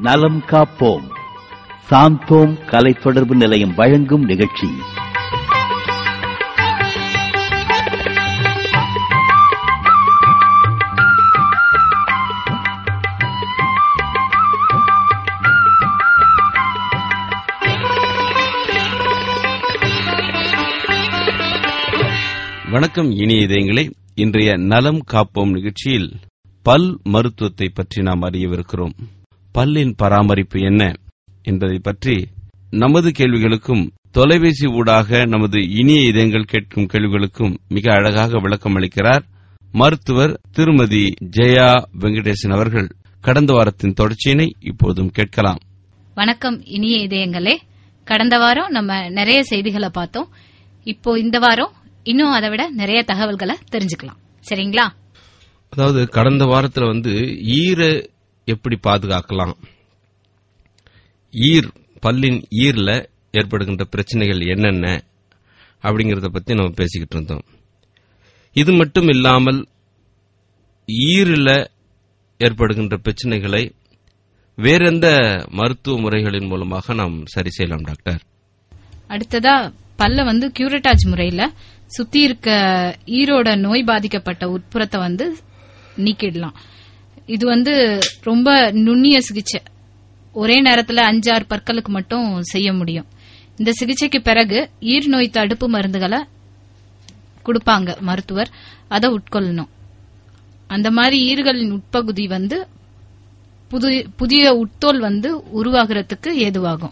நலம் காப்போம் சாந்தோம் கலை தொடர்பு நிலையம் வழங்கும் நிகழ்ச்சி வணக்கம் இனிய இதயங்களே இன்றைய நலம் காப்போம் நிகழ்ச்சியில் பல் மருத்துவத்தை பற்றி நாம் அறியவிருக்கிறோம் பல்லின் பராமரிப்பு என்ன என்பதை பற்றி நமது கேள்விகளுக்கும் தொலைபேசி ஊடாக நமது இனிய இதயங்கள் கேட்கும் கேள்விகளுக்கும் மிக அழகாக விளக்கம் அளிக்கிறார் மருத்துவர் திருமதி ஜெயா வெங்கடேசன் அவர்கள் கடந்த வாரத்தின் தொடர்ச்சியினை இப்போதும் கேட்கலாம் வணக்கம் இனிய இதயங்களே கடந்த வாரம் நம்ம நிறைய செய்திகளை பார்த்தோம் இப்போ இந்த வாரம் இன்னும் அதை விட நிறைய தகவல்களை தெரிஞ்சுக்கலாம் சரிங்களா அதாவது கடந்த வாரத்துல வந்து ஈரை எப்படி பாதுகாக்கலாம் ஈர் பல்லின் ஈர்ல ஏற்படுகின்ற பிரச்சனைகள் என்னென்ன அப்படிங்கறத பத்தி நம்ம பேசிக்கிட்டு இருந்தோம் இது மட்டும் இல்லாமல் ஈரில் ஏற்படுகின்ற பிரச்சனைகளை வேறெந்த மருத்துவ முறைகளின் மூலமாக நாம் சரி செய்யலாம் டாக்டர் அடுத்ததா பல்ல வந்து கியூரட்டாஜ் முறையில சுத்தி இருக்க ஈரோட நோய் பாதிக்கப்பட்ட உட்புறத்தை வந்து நீக்கிடலாம் இது வந்து ரொம்ப நுண்ணிய சிகிச்சை ஒரே நேரத்துல அஞ்சாறு பற்களுக்கு மட்டும் செய்ய முடியும் இந்த சிகிச்சைக்கு பிறகு ஈர் நோய் தடுப்பு மருந்துகளை கொடுப்பாங்க மருத்துவர் அதை உட்கொள்ளணும் அந்த மாதிரி ஈறுகளின் உட்பகுதி வந்து புது புதிய உட்தோல் வந்து உருவாகிறதுக்கு ஏதுவாகும்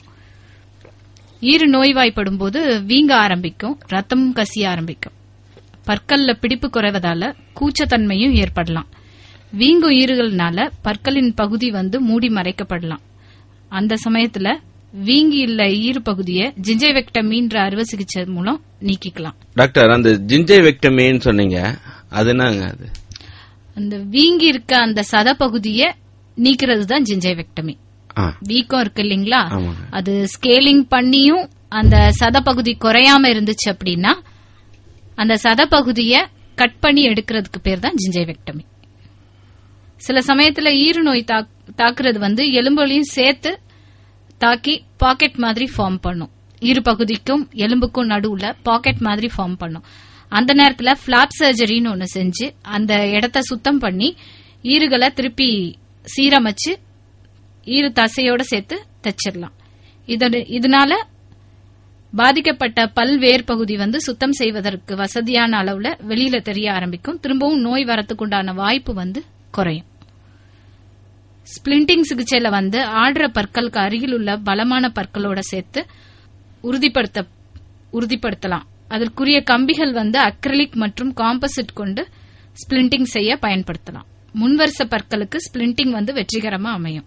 ஈறு நோய்வாய்ப்படும் போது வீங்க ஆரம்பிக்கும் ரத்தமும் கசிய ஆரம்பிக்கும் பற்கள்ல பிடிப்பு குறைவதால கூச்சத்தன்மையும் ஏற்படலாம் வீங்கும் ஈறுகள்னால பற்களின் பகுதி வந்து மூடி மறைக்கப்படலாம் அந்த சமயத்துல வீங்கி இல்ல ஈறு பகுதியை ஜிஞ்சைவெக்டமின்ற அறுவை சிகிச்சை மூலம் நீக்கிக்கலாம் டாக்டர் அந்த ஜிஞ்சை வெக்டமின்னு சொன்னீங்க அது என்னங்க அது அந்த வீங்கி இருக்க அந்த சத பகுதியை நீக்கிறது தான் ஜிஞ்சைவெக்டமி ஆ, வீக்கம் இருக்கு இல்லைங்களா ஆமாங்க. அது ஸ்கேலிங் பண்ணியும் அந்த சத பகுதி குறையாம இருந்துச்சு அப்படின்னா அந்த சத பகுதியை கட் பண்ணி எடுக்கிறதுக்கு பேர் தான் ஜிஞ்சைவெக்டமி சில சமயத்துல ஈறு நோய் தாக்- தாக்குறது வந்து எலும்புகளையும் சேர்த்து தாக்கி பாக்கெட் மாதிரி ஃபார்ம் பண்ணும் இரு பகுதிக்கும் எலும்புக்கும் நடுவுல பாக்கெட் மாதிரி ஃபார்ம் பண்ணும் அந்த நேரத்துல பிளாப் சர்ஜரின்னு ஒன்னு செஞ்சு அந்த இடத்த சுத்தம் பண்ணி ஈறுகளை திருப்பி சீரமைச்சு ஈறு தசையோட சேர்த்து தச்சிடலாம் இதோட- இதனால பாதிக்கப்பட்ட பல் வேர் பகுதி வந்து சுத்தம் செய்வதற்கு வசதியான அளவுல வெளியில தெரிய ஆரம்பிக்கும் திரும்பவும் நோய் வரத்துக்குண்டான வாய்ப்பு வந்து குறையும் ஸ்பிளிண்டிங் சிகிச்சையில வந்து ஆடுற பற்களுக்கு அருகில் உள்ள பலமான பற்களோட சேர்த்து உறுதிப்படுத்த உறுதிப்படுத்தலாம் அதற்குரிய கம்பிகள் வந்து அக்ரிலிக் மற்றும் காம்போசிட் கொண்டு ஸ்பிளிண்டிங் செய்ய பயன்படுத்தலாம் முன்வரிச பற்களுக்கு ஸ்பிளிண்டிங் வந்து வெற்றிகரமா அமையும்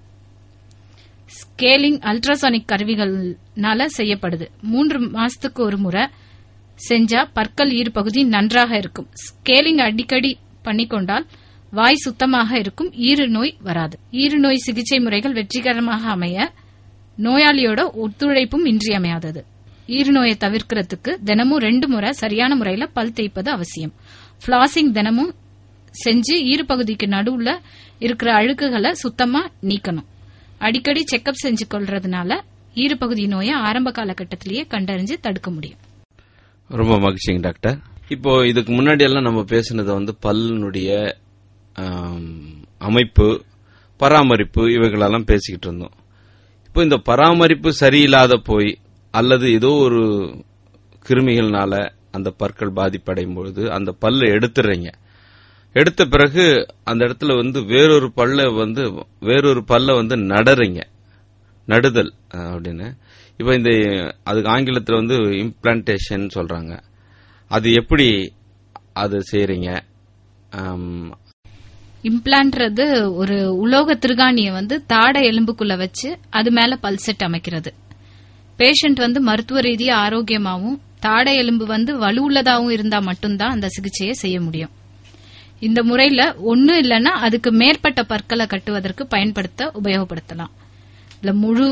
ஸ்கேலிங் அல்ட்ராசானிக் கருவிகள்னால செய்யப்படுது மூன்று மாசத்துக்கு ஒரு முறை செஞ்சா பற்கள் ஈறு பகுதி நன்றாக இருக்கும் ஸ்கேலிங் அடிக்கடி பண்ணிக்கொண்டால் வாய் சுத்தமாக இருக்கும் ஈறு நோய் வராது ஈறு நோய் சிகிச்சை முறைகள் வெற்றிகரமாக அமைய நோயாளியோட ஒத்துழைப்பும் இன்றியமையாதது ஈறு நோயை தவிர்க்கிறதுக்கு தினமும் ரெண்டு முறை சரியான முறையில பல் தேய்ப்பது அவசியம் ஃபிளாசிங் தினமும் செஞ்சு ஈறு பகுதிக்கு நடுவுல இருக்கிற அழுக்குகளை சுத்தமா நீக்கணும் அடிக்கடி செக்கப் செஞ்சு கொள்றதுனால ஈறு பகுதி நோயை ஆரம்ப காலகட்டத்திலேயே கண்டறிஞ்சு தடுக்க முடியும் ரொம்ப மகிழ்ச்சிங்க டாக்டர் இப்போ இதுக்கு முன்னாடி எல்லாம் நம்ம பேசுனது வந்து பல்லுடைய ஆம், அமைப்பு பராமரிப்பு இவைகளெல்லாம் பேசிக்கிட்டு இருந்தோம் இப்போ இந்த பராமரிப்பு சரியில்லாத போய் அல்லது ஏதோ ஒரு கிருமிகள்னால அந்த பற்கள் பாதிப்படையும் பொழுது அந்த பல்லை எடுத்துடுறீங்க எடுத்த பிறகு அந்த இடத்துல வந்து வேறொரு பல்ல வந்து வேறொரு பல்ல வந்து நடறீங்க நடுதல் அஹ், அப்படின்னு இப்போ இந்த அதுக்கு ஆங்கிலத்தில் வந்து இம்ப்ளான்டேஷன் சொல்றாங்க அது எப்படி அது செய்றீங்க ஆம், இம்ப்ளான்ட்றது ஒரு உலோக திருகாணியை வந்து தாடை எலும்புக்குள்ள வச்சு அது மேல பல்செட் அமைக்கிறது பேஷண்ட் வந்து மருத்துவ ரீதியா ஆரோக்கியமாவும் தாடை எலும்பு வந்து வலுவுள்ளதாவும் இருந்தா மட்டும்தான் அந்த சிகிச்சையை செய்ய முடியும் இந்த முறையில ஒண்ணு இல்லைன்னா அதுக்கு மேற்பட்ட பற்களை கட்டுவதற்கு பயன்படுத்த உபயோகப்படுத்தலாம் இல்ல முழு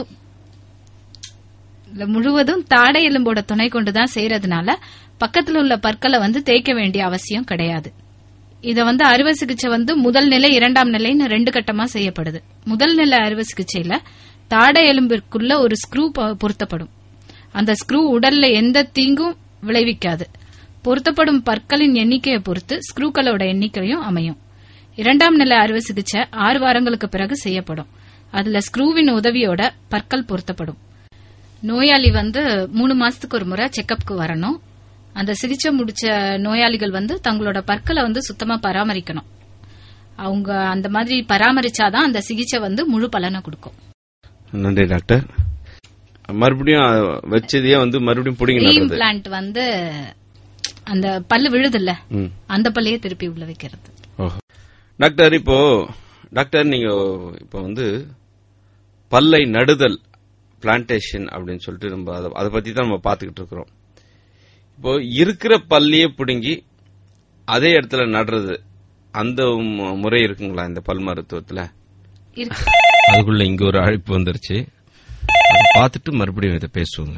இல்ல முழுவதும் தாடை எலும்போட துணை கொண்டுதான் செய்யறதுனால பக்கத்துல உள்ள பற்களை வந்து தேய்க்க வேண்டிய அவசியம் கிடையாது இத வந்து அறுவை சிகிச்சை வந்து முதல் நிலை இரண்டாம் நிலைன்னு ரெண்டு கட்டமா செய்யப்படுது முதல் நிலை அறுவை சிகிச்சையில தாடை எலும்பிற்குள்ள ஒரு ஸ்க்ரூ பொ- பொருத்தப்படும் அந்த ஸ்க்ரூ உடல்ல எந்த தீங்கும் விளைவிக்காது பொருத்தப்படும் பற்களின் எண்ணிக்கையை பொறுத்து ஸ்க்ரூக்களோட எண்ணிக்கையும் அமையும் இரண்டாம் நிலை அறுவை சிகிச்சை ஆறு வாரங்களுக்கு பிறகு செய்யப்படும் அதுல ஸ்க்ரூவின் உதவியோட பற்கள் பொருத்தப்படும் நோயாளி வந்து மூணு மாசத்துக்கு ஒரு முறை செக்கப்க்கு வரணும் அந்த சிகிச்சை முடிச்ச நோயாளிகள் வந்து தங்களோட பற்களை வந்து சுத்தமா பராமரிக்கணும் அவங்க அந்த மாதிரி பராமரிச்சாதான் அந்த சிகிச்சை வந்து முழு பலனை கொடுக்கும் நன்றி டாக்டர் மறுபடியும் அஹ், வச்சதையே வந்து மறுபடியும் பிடிங்க நடுறது ரீஇம்ப்ளான்ட் வந்து அந்த பல்லு விழுதுல்ல ம் அந்த பல்லையே திருப்பி உள்ள வைக்கிறது ஓஹோ டாக்டர் இப்போ டாக்டர் நீங்க இப்போ வந்து பல்லை நடுதல் பிளான்டேஷன் அப்படின்னு சொல்லிட்டு நம்ம அதை அதை பத்தி தான் நம்ம பார்த்துக்கிட்டு இருக்கிறோம் இப்போ இருக்கிற பல்லையே பிடுங்கி அதே இடத்துல நடுறது அந்த மு- முறை இருக்குங்களா இந்த பல் மருத்துவத்துல இருக்கு அதுக்குள்ள இங்க ஒரு அழைப்பு வந்துருச்சு அதை பார்த்துட்டு மறுபடியும் இதை பேசுவோங்க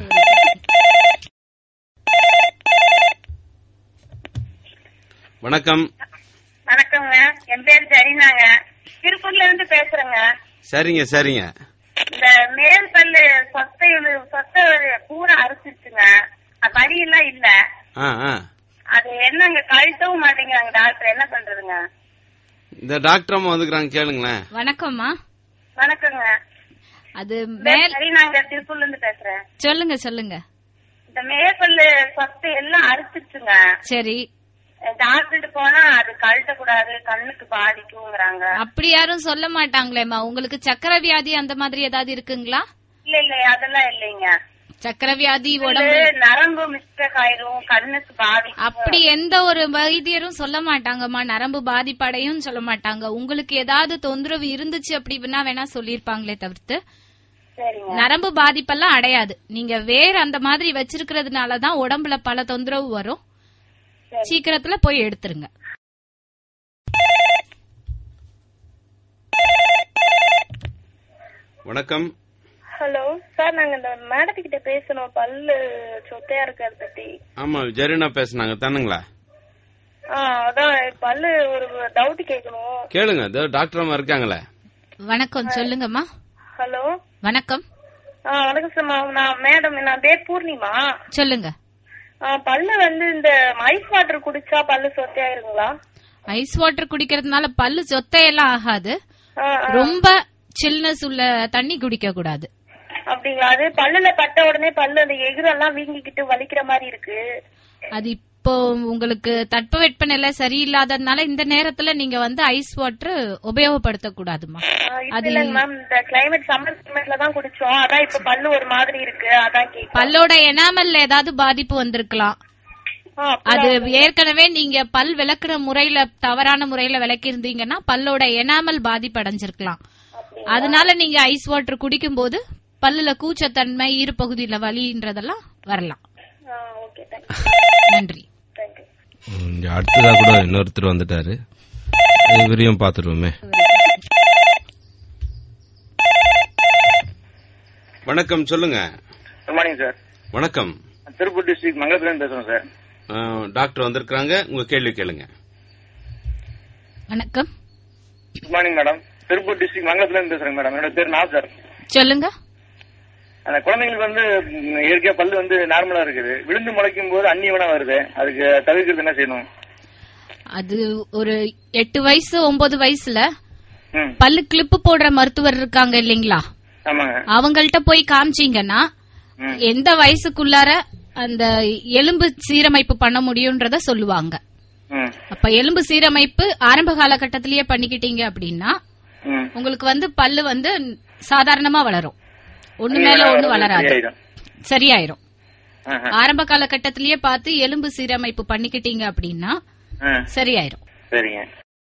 வணக்கம் வணக்கங்க என் பேர் ஜெரினாங்க திருப்பூர்ல இருந்து பேசுறேங்க சரிங்க சரிங்க இந்த மேல் பல்லு சொத்தை சொத்தை பூரா அரைச்சிருச்சுங்க அது வழியெல்லாம் இல்ல ஆ ஆ அது என்னங்க கழித்தவும் மாட்டேங்கிறாங்க டாக்டர் என்ன பண்றதுங்க இந்த டாக்டர் அம்மா வந்துக்கிறாங்க கேளுங்களேன் வணக்கம்மா வணக்கங்க அது பேர் மேல் ஜெரினாங்க திருப்பூர்ல இருந்து பேசுறேன் சொல்லுங்க சொல்லுங்க இந்த மேற்பல்லு சொத்தை எல்லாம் அரைச்சிருச்சுங்க சரி டாக்டர்கிட்ட போனா அது கழட்டக்கூடாது கண்ணுக்கு பாதிக்குங்கிறாங்க அப்படி யாரும் சொல்ல மாட்டாங்களேம்மா உங்களுக்கு சக்கரை வியாதி அந்த மாதிரி ஏதாவது இருக்குங்களா இல்ல இல்ல அதெல்லாம் இல்லைங்க சக்கரை வியாதி இது உடம்பு நரம்பு மிஸ்டேக் ஆயிரும் கண்ணுக்கு பாதிக்கும் அப்படி எந்த ஒரு வைத்தியரும் சொல்ல மாட்டாங்கம்மா நரம்பு பாதிப்படையும் சொல்ல மாட்டாங்க உங்களுக்கு ஏதாவது தொந்தரவு இருந்துச்சு அப்படின்னா வேணா சொல்லிருப்பாங்களே தவிர்த்து சரிங்க நரம்பு பாதிப்பெல்லாம் அடையாது நீங்க வேற அந்த மாதிரி வச்சிருக்கிறதுனால தான் உடம்புல பல தொந்தரவு வரும் சீக்கிரத்துல போய் எடுத்துருங்க வணக்கம் ஹலோ சார் நாங்க இந்த மேடத்துக்கிட்ட பேசணும் பல்லு சொத்தையா இருக்கிறத பத்தி ஆமா ஜெரினா பேசுனாங்க தானுங்களா ஆ அதான் பல்லு ஒரு டவுட் கேட்கணும் கேளுங்க இதோ டாக்டர் அம்மா இருக்காங்களே வணக்கம் சொல்லுங்கம்மா ஹலோ வணக்கம் ஆ வணக்கம் சார் நான் நான் மேடம் நான் பேர் பூர்ணிமா சொல்லுங்க ஆ, பல்லு வந்து இந்த ஐஸ் வாட்டர் குடிச்சா பல்லு சொத்தையாயிருங்களா ஐஸ் வாட்டர் குடிக்கிறதுனால பல்லு சொத்தையெல்லாம் ஆகாது ஆ, ஆ, ரொம்ப சில்னஸ் உள்ள தண்ணி குடிக்க கூடாது அப்படிங்களா அது பல்லுல பட்ட உடனே பல்லு அந்த எகுரெல்லாம் வீங்கிக்கிட்டு வலிக்கிற மாதிரி இருக்கு அது இப்போ உங்களுக்கு தட்பவெட்ப நிலை சரியில்லாததுனால இந்த நேரத்துல நீங்க வந்து ஐஸ் வாட்டர் உபயோகப்படுத்த கூடாதுமா ஆ, இப்ப இல்லைங்க மேம் இந்த கிளைமேட் சம்மர் கிளைமேட்ல தான் குடிச்சோம் அதான் இப்ப பல்லு ஒரு மாதிரி இருக்கு அதான் கேட்க பல்லோட எனாமல்ல ஏதாவது பாதிப்பு வந்திருக்கலாம் அது ஏற்கனவே நீங்க பல் விளக்குற முறையில தவறான முறையில விளக்கி இருந்தீங்கன்னா பல்லோட எனாமல் பாதிப்படைஞ்சிருக்கலாம் அதனால நீங்க ஐஸ் வாட்டர் குடிக்கும் போது பல்லுல கூச்சத்தன்மை ஈரப்பகுதியில வலின்றதெல்லாம் வரலாம் ஓகே தேங்க்யூ நன்றி தேங்க்யூ இங்க அடுத்ததா கூட இன்னொருத்தர் வந்துட்டாரு இவரையும் பாத்துருவோமே வணக்கம் சொல்லுங்க குட் மார்னிங் சார் வணக்கம் திருப்பூர் டிஸ்ட்ரிக்ட் மங்களத்துலேருந்து பேசுறோம் சார் அஹ், டாக்டர் வந்திருக்காங்க உங்க கேள்வி கேளுங்க வணக்கம் good morning madam Tiruppur district மங்களத்துலேருந்து பேசுறேன் மேடம் என்னோட பேர் நாசர் சொல்லுங்க அந்த குழந்தைங்களுக்கு வந்து ம், இயற்கையா பல்லு வந்து நார்மலா இருக்குது விழுந்து முளைக்கும் போது அந்நியவனா வருது அதுக்கு தவிர்க்கிறது என்ன செய்யணும் அது ஒரு எட்டு வயசு ஒன்பது வயசுல ம் பல்லு கிளிப்பு போடுற மருத்துவர் இருக்காங்க இல்லைங்களா ஆமாங்க அவங்கள்ட்ட போய் காமிச்சீங்கன்னா ம் எந்த வயசுக்குள்ளார அந்த எலும்பு சீரமைப்பு பண்ண முடியும்ன்றத சொல்லுவாங்க ம் அப்ப எலும்பு சீரமைப்பு ஆரம்ப காலகட்டத்திலேயே பண்ணிக்கிட்டீங்க அப்படின்னா ம் உங்களுக்கு வந்து பல்லு வந்து சாதாரணமா வளரும் ஒண்ணு மேல ஒண்ணு வளராது சரியாயிடும். சரியாயிரும் ஆஹா. ஆரம்ப காலகட்டத்திலேயே பார்த்து எலும்பு சீரமைப்பு பண்ணிக்கிட்டீங்க அப்படின்னா ஆ, சரியாயிரும் சரிங்க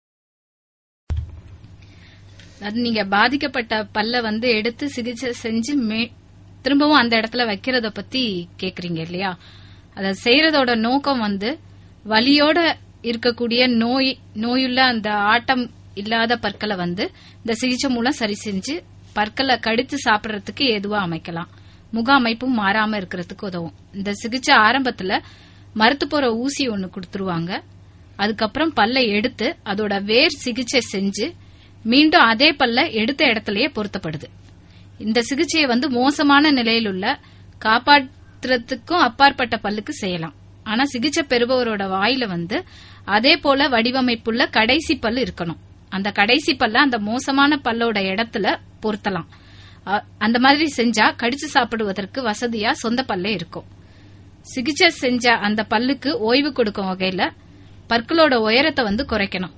அது நீங்க பாதிக்கப்பட்ட பல்ல வந்து எடுத்து சிகிச்சை செஞ்சு மே- திரும்பவும் அந்த இடத்துல வைக்கிறத பத்தி கேக்குறீங்க இல்லையா அத செய்யறதோட நோக்கம் வந்து வலியோட இருக்கக்கூடிய நோய் நோயுள்ள அந்த ஆட்டம் இல்லாத பற்களை வந்து இந்த சிகிச்சை மூலம் சரி செஞ்சு பற்களை கடித்து சாப்பிடறதுக்கு ஏதுவா அமைக்கலாம் முக அமைப்பும் மாறாம இருக்கிறதுக்கு உதவும் இந்த சிகிச்சை ஆரம்பத்துல மருத்து போற ஊசி ஒன்னு கொடுத்துருவாங்க அதுக்கப்புறம் பல்லை எடுத்து அதோட வேர் சிகிச்சை செஞ்சு மீண்டும் அதே பல்ல எடுத்த இடத்துலயே பொருத்தப்படுது இந்த சிகிச்சையை வந்து மோசமான நிலையில் உள்ள காப்பாற்றுறதுக்கும் அப்பாற்பட்ட பல்லுக்கு செய்யலாம் ஆனா சிகிச்சை பெறுபவரோட வாயில வந்து அதே போல வடிவமைப்புள்ள கடைசி பல் இருக்கணும் அந்த கடைசி பல்ல அந்த மோசமான பல்லோட இடத்துல பொருத்தலாம் அ- அந்த மாதிரி செஞ்சா கடிச்சு சாப்பிடுவதற்கு வசதியா சொந்த பல்லே இருக்கும் சிகிச்சை செஞ்ச அந்த பல்லுக்கு ஓய்வு கொடுக்கும் வகையில பற்களோட உயரத்தை வந்து குறைக்கணும்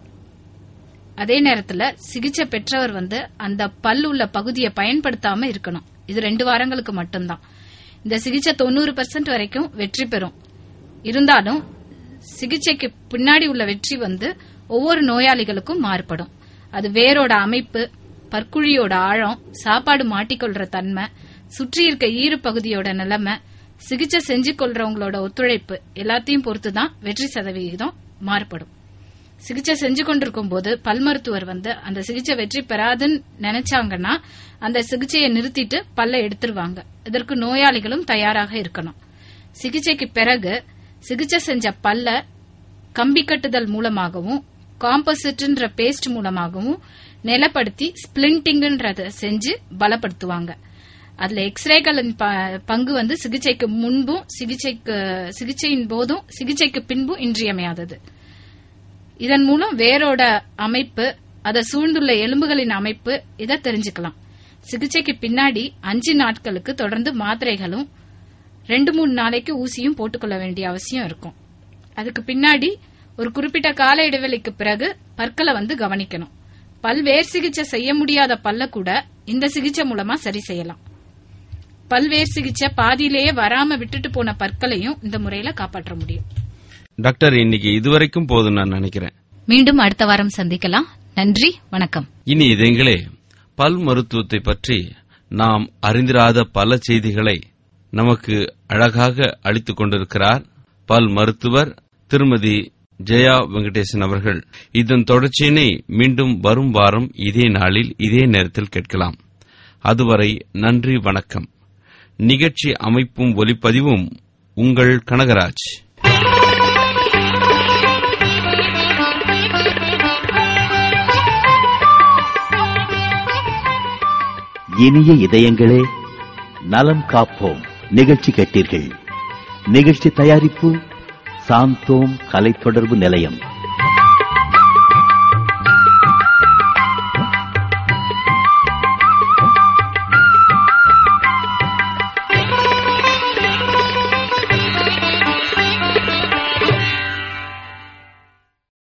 அதே நேரத்துல சிகிச்சை பெற்றவர் வந்து அந்த பல் உள்ள பகுதியை பயன்படுத்தாம இருக்கணும் இது ரெண்டு வாரங்களுக்கு மட்டும்தான் இந்த சிகிச்சை தொண்ணூறு வரைக்கும் வெற்றி பெறும் இருந்தாலும் சிகிச்சைக்கு பின்னாடி உள்ள வெற்றி வந்து ஒவ்வொரு நோயாளிகளுக்கும் மாறுபடும் அது வேரோட அமைப்பு பற்குழியோட ஆழம் சாப்பாடு மாட்டிக்கொள்ற தன்மை சுற்றி இருக்க ஈறு பகுதியோட நிலைமை சிகிச்சை செஞ்சு கொள்றவங்களோட ஒத்துழைப்பு எல்லாத்தையும் பொறுத்து தான் வெற்றி சதவிகிதம் மாறுபடும் சிகிச்சை செஞ்சு கொண்டிருக்கும் போது பல் மருத்துவர் வந்து அந்த சிகிச்சை வெற்றி பெறாதுன்னு நினைச்சாங்கன்னா அந்த சிகிச்சையை நிறுத்திட்டு பல்ல எடுத்துருவாங்க இதற்கு நோயாளிகளும் தயாராக இருக்கணும் சிகிச்சைக்கு பிறகு சிகிச்சை செஞ்ச பல்ல கம்பி கட்டுதல் மூலமாகவும் காம்போசிட்ன்ற பேஸ்ட் மூலமாகவும் நிலப்படுத்தி ஸ்பிளிண்டிங்ன்றத செஞ்சு பலப்படுத்துவாங்க அதுல எக்ஸ்ரேக்களின் ப- பங்கு வந்து சிகிச்சைக்கு முன்பும் சிகிச்சைக்கு சிகிச்சையின் போதும் சிகிச்சைக்கு பின்பும் இன்றியமையாதது இதன் மூலம் வேரோட அமைப்பு அதை சூழ்ந்துள்ள எலும்புகளின் அமைப்பு இதை தெரிஞ்சுக்கலாம் சிகிச்சைக்கு பின்னாடி அஞ்சு நாட்களுக்கு தொடர்ந்து மாத்திரைகளும் ரெண்டு மூணு நாளைக்கு ஊசியும் போட்டுக்கொள்ள வேண்டிய அவசியம் இருக்கும் அதுக்கு பின்னாடி ஒரு குறிப்பிட்ட கால இடைவெளிக்கு பிறகு பற்களை வந்து கவனிக்கணும் பல்வேறு சிகிச்சை செய்ய முடியாத பல்ல கூட இந்த சிகிச்சை மூலமா சரி செய்யலாம் பல்வேறு சிகிச்சை பாதியிலேயே வராம விட்டுட்டு போன பற்களையும் இந்த முறையில காப்பாற்ற முடியும் டாக்டர் இன்னைக்கு இதுவரைக்கும் போதும் நான் நினைக்கிறேன் மீண்டும் அடுத்த வாரம் சந்திக்கலாம் நன்றி வணக்கம் இனி இதெங்களே பல் மருத்துவத்தை பற்றி நாம் அறிந்திராத பல செய்திகளை நமக்கு அழகாக அளித்துக் கொண்டிருக்கிறார் பல் மருத்துவர் திருமதி ஜெயா வெங்கடேசன் அவர்கள் இதன் தொடர்ச்சியினை மீண்டும் வரும் வாரம் இதே நாளில் இதே நேரத்தில் கேட்கலாம் அதுவரை நன்றி வணக்கம் நிகழ்ச்சி அமைப்பும் ஒலிப்பதிவும் உங்கள் கனகராஜ் இனிய இதயங்களே நலம் காப்போம் நிகழ்ச்சி கேட்டீர்கள் நிகழ்ச்சி தயாரிப்பு சாந்தோம் கலை தொடர்பு நிலையம்